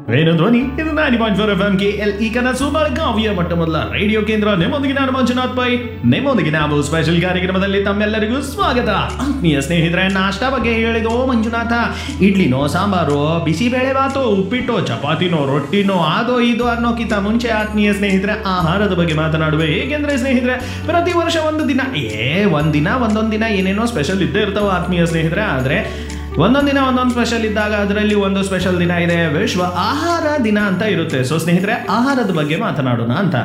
ಏನು ಧ್ವನಿ ಇದು ninety point four F M K L E Kanasu ಬೆಳಗಾವಿಯ ಮೊಟ್ಟ ಮೊದಲ ರೇಡಿಯೋ ಕೇಂದ್ರ ನಿಮ್ಮೊಂದಿಗೆ ನಾನು ಮಂಜುನಾಥ್ ಪೈ ನಿಮ್ಮೊಂದಿಗೆ ನಾವು ಸ್ಪೆಷಲ್ ಕಾರ್ಯಕ್ರಮದಲ್ಲಿ ತಮ್ಮೆಲ್ಲರಿಗೂ ಸ್ವಾಗತ ಆತ್ಮೀಯ ಸ್ನೇಹಿತರೆ ನಾಷ್ಟಾ ಬಗ್ಗೆ ಹೇಳಿದೋ ಮಂಜುನಾಥ ಇಡ್ಲಿನೋ ಸಾಂಬಾರು ಬಿಸಿಬೇಳೆ ಬಾತು ಉಪ್ಪಿಟ್ಟು ಚಪಾತಿನೋ ರೊಟ್ಟಿನೋ ಅದೋ ಇದು ಅನ್ನೋಕ್ಕಿಂತ ಮುಂಚೆ ಆತ್ಮೀಯ ಸ್ನೇಹಿತರೆ ಆಹಾರದ ಬಗ್ಗೆ ಮಾತನಾಡುವೆ ಏಕೆಂದ್ರೆ ಸ್ನೇಹಿತರೆ ಪ್ರತಿ ವರ್ಷ ಒಂದು ದಿನ ಏ ಒಂದಿನ ಒಂದೊಂದು ದಿನ ಏನೇನೋ ಸ್ಪೆಷಲ್ ಇದ್ದೇ ಇರ್ತಾವ ಆತ್ಮೀಯ ಸ್ನೇಹಿತರೆ ಆದ್ರೆ ಒಂದೊಂದು ದಿನ ಒಂದೊಂದು ಸ್ಪೆಷಲ್ ಇದ್ದಾಗ ಅದರಲ್ಲಿ ಒಂದು ಸ್ಪೆಷಲ್ ದಿನ ಇದೆ ವಿಶ್ವ ಆಹಾರ ದಿನ ಅಂತ ಇರುತ್ತೆ ಸೊ ಸ್ನೇಹಿತರೆ ಆಹಾರದ ಬಗ್ಗೆ ಮಾತನಾಡೋಣ ಅಂತ